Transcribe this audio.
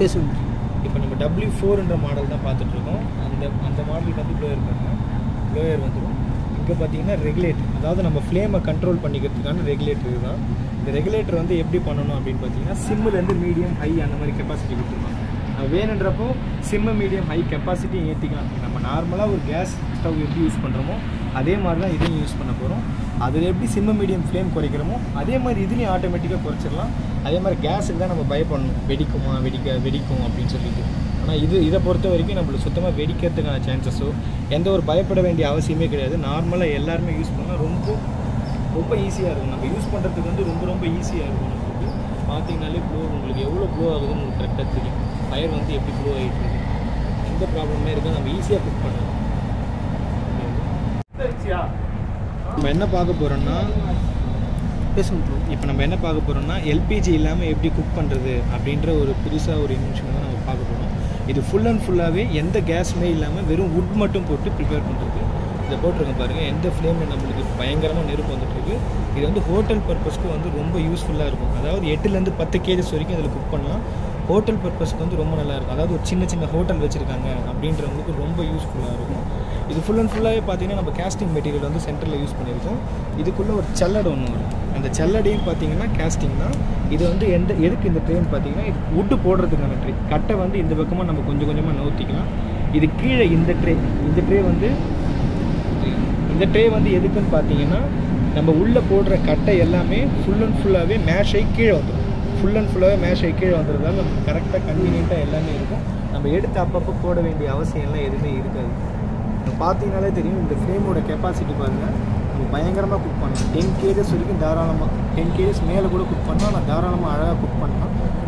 பேசுங்க இப்போ நம்ம டபிள்யூ ஃபோர்ன்ற மாடல் தான் பார்த்துட்டு இருக்கோம் அந்த அந்த மாடலுக்கு வந்து ப்ளோயர் பாருங்க ப்ளோயர் வந்துடும் இங்கே பார்த்தீங்கன்னா ரெகுலேட்டர் அதாவது நம்ம ஃப்ளேமை கண்ட்ரோல் பண்ணிக்கிறதுக்கான ரெகுலேட்டர் இதுதான் இந்த ரெகுலேட்டர் வந்து எப்படி பண்ணணும் அப்படின்னு பார்த்தீங்கன்னா சிம்முலேருந்து மீடியம் ஹை அந்த மாதிரி கெப்பாசிட்டி கொடுத்துருவாங்க நம்ம வேணுன்றப்போ சிம்மு மீடியம் ஹை கெப்பாசிட்டியும் ஏற்றிக்கலாம் நம்ம நார்மலாக ஒரு கேஸ் ஸ்டவ் எப்படி யூஸ் பண்ணுறோமோ அதே மாதிரி தான் இதையும் யூஸ் பண்ண போகிறோம் அதில் எப்படி சிம்மு மீடியம் ஃப்ளேம் குறைக்கிறோமோ அதே மாதிரி இதுலேயும் ஆட்டோமேட்டிக்காக குறைச்சிடலாம் அதே மாதிரி கேஸுக்கு தான் நம்ம பயப்படணும் வெடிக்குமா வெடிக்க வெடிக்கும் அப்படின்னு சொல்லிட்டு ஆனால் இது இதை பொறுத்த வரைக்கும் நம்மளுக்கு சுத்தமாக வெடிக்கிறதுக்கான சான்சஸோ எந்த ஒரு பயப்பட வேண்டிய அவசியமே கிடையாது நார்மலாக எல்லாருமே யூஸ் பண்ணால் ரொம்ப ரொம்ப ஈஸியாக இருக்கும் நம்ம யூஸ் பண்ணுறதுக்கு வந்து ரொம்ப ரொம்ப ஈஸியாக இருக்கும் நம்மளுக்கு பார்த்தீங்கனாலே ப்ளோ உங்களுக்கு எவ்வளோ ப்ளோ ஆகுதுன்னு உங்களுக்கு கரெக்டாக தெரியும் ஃபயர் வந்து எப்படி ப்ளோ ஆகிட்டு இருக்கு எந்த ப்ராப்ளமே இருக்கா நம்ம ஈஸியாக குக் பண்ணலாம் நம்ம என்ன பார்க்க போகிறோம்னா பேசுங்க ப்ரோ இப்போ நம்ம என்ன பார்க்க போகிறோம்னா எல்பிஜி இல்லாமல் எப்படி குக் பண்ணுறது அப்படின்ற ஒரு புதுசாக ஒரு இன்வென்ஷன் தான் நம்ம பார்க்க போகிறோம் இது ஃபுல் அண்ட் ஃபுல்லாகவே எந்த கேஸுமே இல்லாமல் வெறும் வுட் மட்டும் போட்டு ப்ரிப்பேர் பண்ணுறது இதை போட்டிருங்க பாருங்கள் எந்த ஃப்ளேமில் நம்மளுக்கு பயங்கரமாக நெருப்பு வந்துட்டுருக்கு இது வந்து ஹோட்டல் பர்பஸ்க்கு வந்து ரொம்ப யூஸ்ஃபுல்லாக இருக்கும் அதாவது எட்டுலேருந்து பத்து கேஜஸ் வரைக்கும் இதில் குக் பண்ணலாம் ஹோட்டல் பர்பஸ்க்கு வந்து ரொம்ப நல்லா இருக்கும் அதாவது ஒரு சின்ன சின்ன ஹோட்டல் வச்சுருக்காங்க அப்படின்றவங்களுக்கு ரொம்ப யூஸ்ஃபுல்லாக இருக்கும் இது ஃபுல் அண்ட் ஃபுல்லாகவே பார்த்தீங்கன்னா நம்ம கேஸ்டிங் மெட்டீரியல் வந்து சென்டரில் யூஸ் பண்ணியிருக்கோம் இதுக்குள்ளே ஒரு சல்லடை ஒன்று வரும் அந்த சல்லடையும் பார்த்தீங்கன்னா கேஸ்டிங் தான் இது வந்து எந்த எதுக்கு இந்த ட்ரெயின் பார்த்தீங்கன்னா இது வுட்டு போடுறதுக்கான ட்ரே கட்டை வந்து இந்த பக்கமாக நம்ம கொஞ்சம் கொஞ்சமாக நவுத்திக்கலாம் இது கீழே இந்த ட்ரே இந்த ட்ரே வந்து இந்த ட்ரே வந்து எதுக்குன்னு பார்த்தீங்கன்னா நம்ம உள்ளே போடுற கட்டை எல்லாமே ஃபுல் அண்ட் ஃபுல்லாகவே மேஷ் ஆகி கீழே வந்துடும் ஃபுல் அண்ட் ஃபுல்லாகவே மேஷ் ஆகி கீழே வந்துடுறதால நமக்கு கரெக்டாக கன்வீனியண்ட்டாக எல்லாமே இருக்கும் நம்ம எடுத்து அப்பப்போ போட வேண்டிய அவசியம்லாம் எதுவுமே இருக்காது இப்போ பார்த்தீங்கனாலே தெரியும் இந்த ஃப்ரேமோட கெப்பாசிட்டி பாருங்கள் நம்ம பயங்கரமாக குக் பண்ணலாம் டென் கேஜஸ் வரைக்கும் தாராளமாக டென் கேஜஸ் மேலே கூட குக் பண்ணலாம் நான் தாராளமாக அழகாக குக் பண்ணலாம்